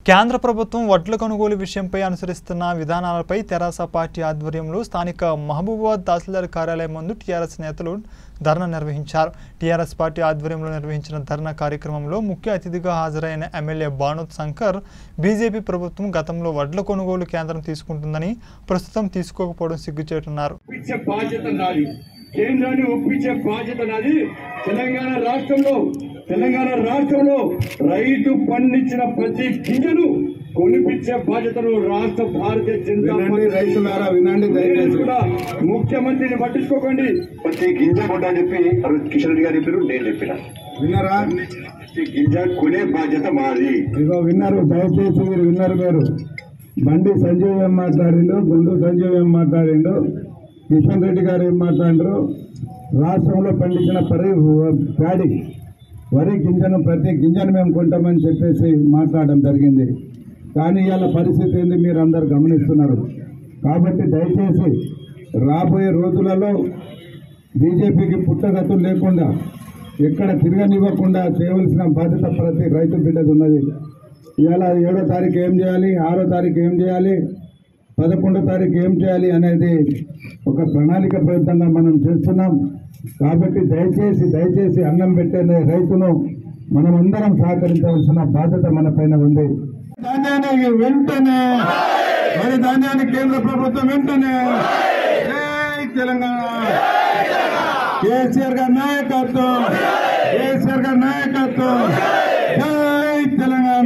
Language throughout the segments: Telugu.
కేంద్ర ప్రభుత్వం వడ్ల కొనుగోలు విషయంపై అనుసరిస్తున్న విధానాలపై తెరాస పార్టీ ఆధ్వర్యంలో స్థానిక మహబూబాబాద్ తహసీల్దార్ కార్యాలయం ముందు టీఆర్ఎస్ నేతలు ధర్నా నిర్వహించారు టీఆర్ఎస్ పార్టీ ఆధ్వర్యంలో నిర్వహించిన ధర్నా కార్యక్రమంలో ముఖ్య అతిథిగా హాజరైన ఎమ్మెల్యే బానోత్ శంకర్ బీజేపీ ప్రభుత్వం గతంలో వడ్ల కొనుగోలు కేంద్రం తీసుకుంటుందని ప్రస్తుతం తీసుకోకపోవడం సిగ్గుచేటున్నారు ఒప్పించే బాధ్యత నాది కేంద్రాన్ని ఒప్పించే బాధ్యత నాది తెలంగాణ రాష్ట్రంలో తెలంగాణ రాష్ట్రంలో రైతు పండించిన ప్రతి గింజను కొనిపించే బాధ్యతను రాష్ట్ర భారతీయ జనతా వినండి పార్టీ రైతులారా వినండి మీరు దయచేసి కూడా ముఖ్యమంత్రిని పట్టించుకోకండి ప్రతి గింజ కొంటా చెప్పి ఆ రోజు కిషన్ రెడ్డి గారు చెప్పారు నేను చెప్పిన విన్నారా ప్రతి గింజ కొనే బాధ్యత మాది ఇగో విన్నారు దయచేసి మీరు విన్నారు మీరు బండి సంజయ్ ఏం మాట్లాడిండు గుండు సంజయ్ ఏం మాట్లాడిండు కిషన్ రెడ్డి గారు ఏం మాట్లాడారు రాష్ట్రంలో పండించిన పరి ప్యాడి వరి గింజను ప్రతి గింజను మేము కొంటామని చెప్పేసి మాట్లాడడం జరిగింది కానీ ఇవాళ పరిస్థితి ఏంది మీరు అందరు గమనిస్తున్నారు కాబట్టి దయచేసి రాబోయే రోజులలో బీజేపీకి పుట్టగతులు లేకుండా ఎక్కడ తిరగనివ్వకుండా చేయవలసిన బాధ్యత ప్రతి రైతు బిడ్డది ఉన్నది ఇవాళ ఏడో తారీఖు ఏం చేయాలి ఆరో తారీఖు ఏం చేయాలి పదకొండో తారీఖు ఏం చేయాలి అనేది ఒక ప్రణాళిక ప్రయత్నంగా మనం చేస్తున్నాం కాబట్టి దయచేసి దయచేసి అన్నం పెట్టే రైతును మనమందరం సహకరించవలసిన బాధ్యత మన పైన ఉంది ధాన్యానికి వెంటనే మరి ధాన్యానికి కేంద్ర ప్రభుత్వం వెంటనే జై తెలంగాణ కేసీఆర్ గారి నాయకత్వం కేసీఆర్ గారి నాయకత్వం జై తెలంగాణ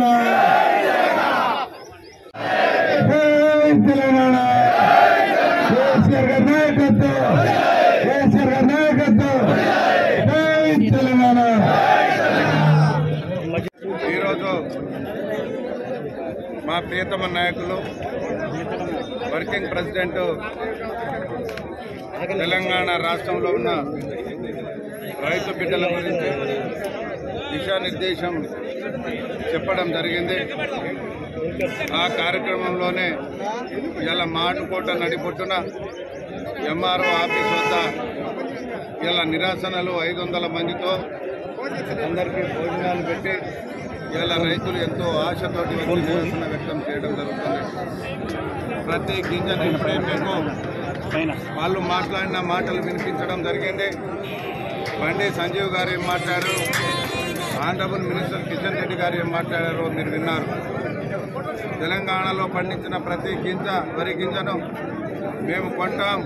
జై తెలంగాణ కేసీఆర్ గారి నాయకత్వం కేసీఆర్ గారి నాయకత్వం జై తెలంగాణ ఈరోజు మా ప్రియతమ నాయకులు వర్కింగ్ ప్రెసిడెంట్ తెలంగాణ రాష్ట్రంలో ఉన్న రైతు బిడ్డల గురించి దిశానిర్దేశం చెప్పడం జరిగింది ఆ కార్యక్రమంలోనే ఇలా మాటుకోట నడిపొట్టున ఎంఆర్ఓ ఆఫీస్ వద్ద ఇలా నిరాసనలు ఐదు వందల మందితో అందరికీ భోజనాలు పెట్టి ఇలా రైతులు ఎంతో ఆశతోటి వచ్చి నిరసన వ్యక్తం చేయడం జరుగుతుంది ప్రతి గింజని ఇప్పుడే మీకు వాళ్ళు మాట్లాడిన మాటలు వినిపించడం జరిగింది బండి సంజీవ్ గారు ఏం మాట్లాడారు ఆనరబుల్ మినిస్టర్ కిషన్ రెడ్డి గారు ఏం మాట్లాడారో మీరు విన్నారు తెలంగాణలో పండించిన ప్రతి గింజ వరి గింజను మేము కొంటాం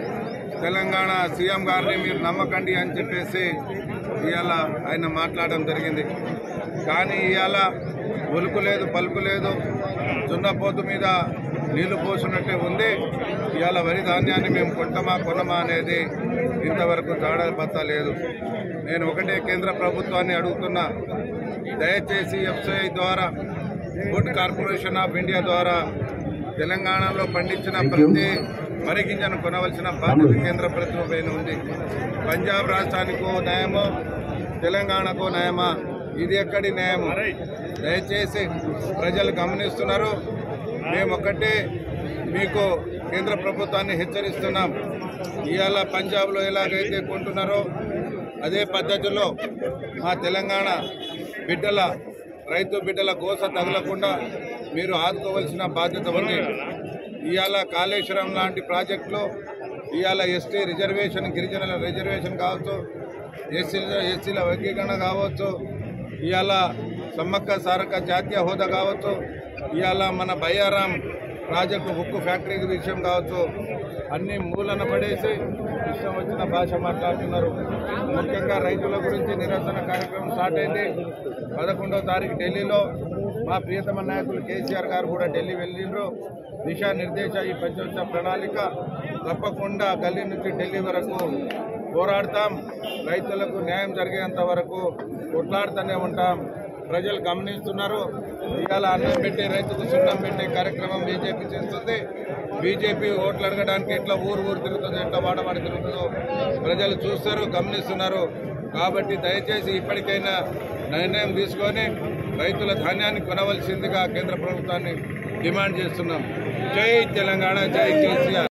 తెలంగాణ సీఎం గారిని మీరు నమ్మకండి అని చెప్పేసి ఇవాళ ఆయన మాట్లాడడం జరిగింది కానీ ఇవాళ ఒలుకు లేదు పలుకు లేదు దున్నపోతు మీద నీళ్లు పోసినట్టే ఉంది ఇవాళ వరి ధాన్యాన్ని మేము కొంటమా కొనమా అనేది ఇంతవరకు తాడ పత్తా లేదు నేను ఒకటే కేంద్ర ప్రభుత్వాన్ని అడుగుతున్నా దయచేసి ఎఫ్సిఐ ద్వారా ఫుడ్ కార్పొరేషన్ ఆఫ్ ఇండియా ద్వారా తెలంగాణలో పండించిన ప్రతి వరి గింజను కొనవలసిన బాధ్యత కేంద్ర ప్రభుత్వం పైన ఉంది పంజాబ్ రాష్ట్రానికో న్యాయమో తెలంగాణకు న్యాయమా ఇది ఎక్కడి న్యాయము దయచేసి ప్రజలు గమనిస్తున్నారు మేము ఒక్కటే మీకు కేంద్ర ప్రభుత్వాన్ని హెచ్చరిస్తున్నాం ఇవాళ పంజాబ్లో ఎలాగైతే కొంటున్నారో అదే పద్ధతిలో మా తెలంగాణ బిడ్డల రైతు బిడ్డల కోస తగలకుండా మీరు ఆదుకోవాల్సిన బాధ్యత ఉంది ఇవాళ కాళేశ్వరం లాంటి ప్రాజెక్టులో ఇవాళ ఎస్టీ రిజర్వేషన్ గిరిజనుల రిజర్వేషన్ కావచ్చు ఎస్సీల ఎస్సీల వర్గీకరణ కావచ్చు ఇవాళ సమ్మక్క సారక్క జాతీయ హోదా కావచ్చు ఇవాళ మన బయ్యారాం ప్రాజెక్టు ఉక్కు ఫ్యాక్టరీ విషయం కావచ్చు అన్ని మూలన పడేసి ఇష్టం వచ్చిన భాష మాట్లాడుతున్నారు ముఖ్యంగా రైతుల గురించి నిరసన కార్యక్రమం స్టార్ట్ అయింది పదకొండవ తారీఖు ఢిల్లీలో మా ప్రియతమ నాయకులు కేసీఆర్ గారు కూడా ఢిల్లీ వెళ్ళిండ్రు దిశానిర్దేశ ఈ పంచవర్ష ప్రణాళిక తప్పకుండా గల్లీ నుంచి ఢిల్లీ వరకు పోరాడతాం రైతులకు న్యాయం జరిగేంత వరకు కొట్లాడుతూనే ఉంటాం ప్రజలు గమనిస్తున్నారు ఇవాళ అన్నం పెట్టే రైతుకు సున్నం పెట్టే కార్యక్రమం బీజేపీ చేస్తుంది బీజేపీ ఓట్లు అడగడానికి ఎట్లా ఊరు ఊరు తిరుగుతుందో ఎట్లా వాడవాడి తిరుగుతుందో ప్రజలు చూస్తారు గమనిస్తున్నారు కాబట్టి దయచేసి ఇప్పటికైనా నిర్ణయం తీసుకొని రైతుల ధాన్యాన్ని కొనవలసిందిగా కేంద్ర ప్రభుత్వాన్ని డిమాండ్ చేస్తున్నాం జై తెలంగాణ జై కేసీఆర్